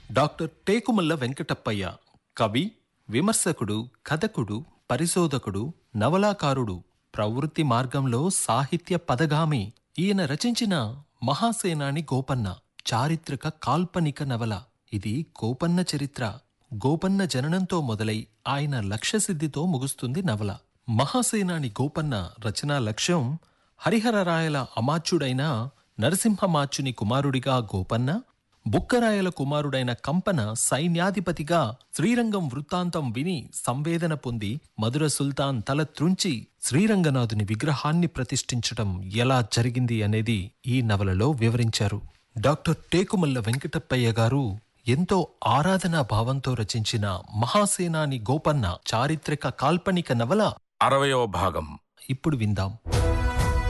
doctor Tekumalla Venkatappayya కవి విమర్శకుడు కథకుడు పరిశోధకుడు నవలాకారుడు ప్రవృత్తి మార్గంలో సాహిత్య పదగామి ఈయన రచించిన మహాసేనాని గోపన్న చారిత్రక కాల్పనిక నవల ఇది గోపన్న చరిత్ర గోపన్న జననంతో మొదలై ఆయన లక్ష్యసిద్ధితో ముగుస్తుంది నవల మహాసేనాని గోపన్న రచనా లక్ష్యం హరిహరరాయల అమాత్యుడైన నరసింహమాచ్యుని కుమారుడిగా గోపన్న బుక్కరాయల కుమారుడైన కంపన సైన్యాధిపతిగా శ్రీరంగం వృత్తాంతం విని సంవేదన పొంది మధుర సుల్తాన్ తల త్రుంచి శ్రీరంగనాథుని విగ్రహాన్ని ప్రతిష్ఠించటం ఎలా జరిగింది అనేది ఈ నవలలో వివరించారు డాక్టర్ టేకుమల్ల వెంకటప్పయ్య గారు ఎంతో ఆరాధనా భావంతో రచించిన మహాసేనాని గోపన్న చారిత్రక కాల్పనిక నవల అరవయవ భాగం ఇప్పుడు విందాం